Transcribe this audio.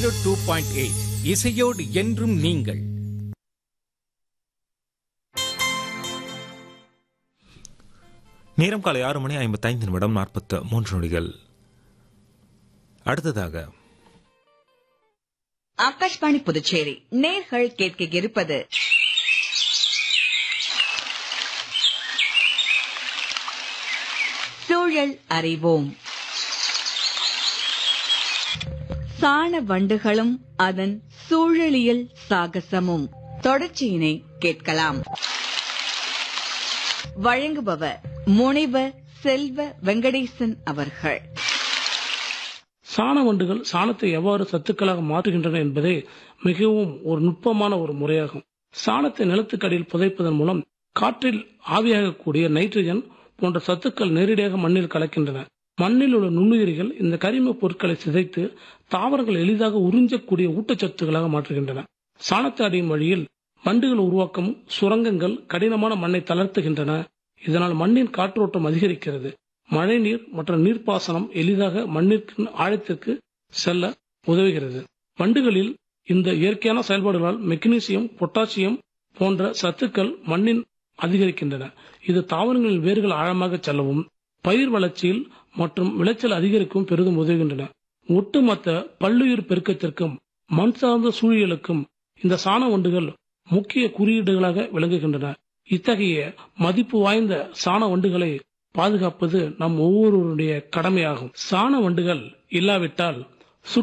zero two point eight இசையோடு என்றும் நீங்கள் நேரம் காலை ஆறு மணி ஐம்பத்தைந்து நிமிடம் நாற்பத்து மூன்று நொடிகள் அடுத்ததாக ஆகாஷ்வாணி புதுச்சேரி நேர்கள் கேட்க இருப்பது சூழல் அறிவோம் சாண வண்டுகளும் அதன் சூழலியல் சாகசமும் தொடர்ச்சியினை கேட்கலாம் வழங்குபவர் முனைவர் செல்வ வெங்கடேசன் அவர்கள் சாண வண்டுகள் சாணத்தை எவ்வாறு சத்துக்களாக மாற்றுகின்றன என்பதே மிகவும் ஒரு நுட்பமான ஒரு முறையாகும் சாணத்தை நிலத்துக்கடியில் புதைப்பதன் மூலம் காற்றில் ஆவியாகக்கூடிய நைட்ரஜன் போன்ற சத்துக்கள் நேரடியாக மண்ணில் கலக்கின்றன மண்ணில் உள்ள நுண்ணுயிரிகள் இந்த கரிம பொருட்களை சிதைத்து தாவரங்கள் எளிதாக உறிஞ்சக்கூடிய ஊட்டச்சத்துக்களாக மாற்றுகின்றன சாணத்தை அடியும் வழியில் வண்டுகள் உருவாக்கும் சுரங்கங்கள் கடினமான மண்ணை தளர்த்துகின்றன இதனால் மண்ணின் காற்றோட்டம் அதிகரிக்கிறது மழைநீர் மற்றும் நீர்ப்பாசனம் எளிதாக மண்ணிற்கு ஆழத்திற்கு செல்ல உதவுகிறது வண்டுகளில் இந்த இயற்கையான செயல்பாடுகளால் மெக்னீசியம் பொட்டாசியம் போன்ற சத்துக்கள் மண்ணின் அதிகரிக்கின்றன இது தாவரங்களின் வேர்கள் ஆழமாக செல்லவும் பயிர் வளர்ச்சியில் மற்றும் விளைச்சல் அதிகரிக்கவும் பெரிதும் உதவுகின்றன ஒட்டுமொத்த பல்லுயிர் பெருக்கத்திற்கும் மண் சார்ந்த சூழியலுக்கும் இந்த சாண வண்டுகள் முக்கிய குறியீடுகளாக விளங்குகின்றன இத்தகைய மதிப்பு வாய்ந்த சாண வண்டுகளை பாதுகாப்பது நம் ஒவ்வொருவருடைய கடமையாகும் சாண வண்டுகள் இல்லாவிட்டால்